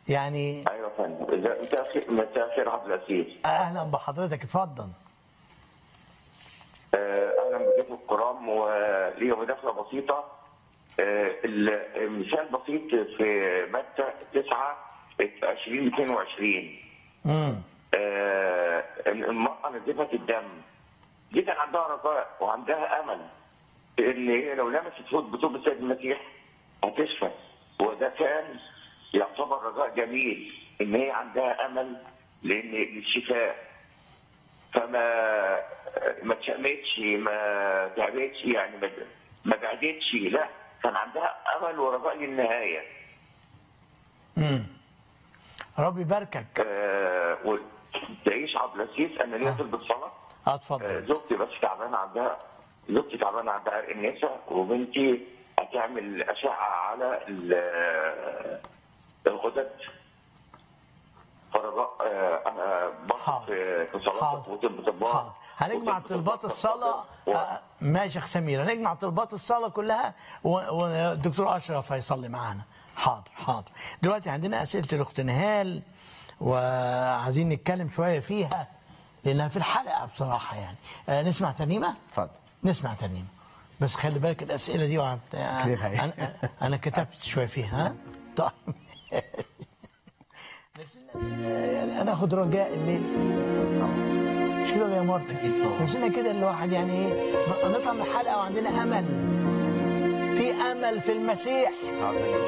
يعني ايوه يا فندم إذا- مساء الخير مساء الخير عبد العزيز اهلا بحضرتك اتفضل آه، اهلا بضيف الكرام ولي مداخله بسيطه آه، المثال بسيط في ماده 9 2022 امم آه، المرأة نزفت الدم دي كان عندها رجاء وعندها أمل إن هي لو لمست فوق بطوب السيد المسيح هتشفى وده كان يعتبر رجاء جميل إن هي عندها أمل لأن للشفاء فما ما اتشمتش ما تعبتش يعني ما ما بعدتش لا كان عندها أمل ورجاء للنهاية امم ربي يباركك آه، وتعيش عبد العزيز أنا ليا طلبة صلاة اه آه، اتفضل زوجتي بس تعبانه عندها زوجتي تعبانه عندها عرق النسا وبنتي هتعمل اشعه على ال- الغدد فرجاء آه، انا بثق حاضر. في في صلاتك حاضر. وطب طبها حاضر. هنجمع وطب طلبات طبها. الصلاة و- آه، ماشي يا أخ سمير هنجمع طلبات الصلاة كلها و- والدكتور أشرف هيصلي معانا حاضر حاضر دلوقتي عندنا أسئلة الأخت نهال وعايزين نتكلم شوية فيها لأنها في الحلقة بصراحة يعني آه، نسمع ترنيمة؟ اتفضل نسمع ترنيمة بس خلي بالك الأسئلة دي وعد... اكتبها إيه؟ أنا, أنا كتبت شوية فيها ها؟ طيب نفسنا يعني أنا أخد رجاء الليل مش كده ولا يا مارتا نفسنا كده الواحد يعني ايه نطلع من الحلقه وعندنا امل في امل في المسيح حاضر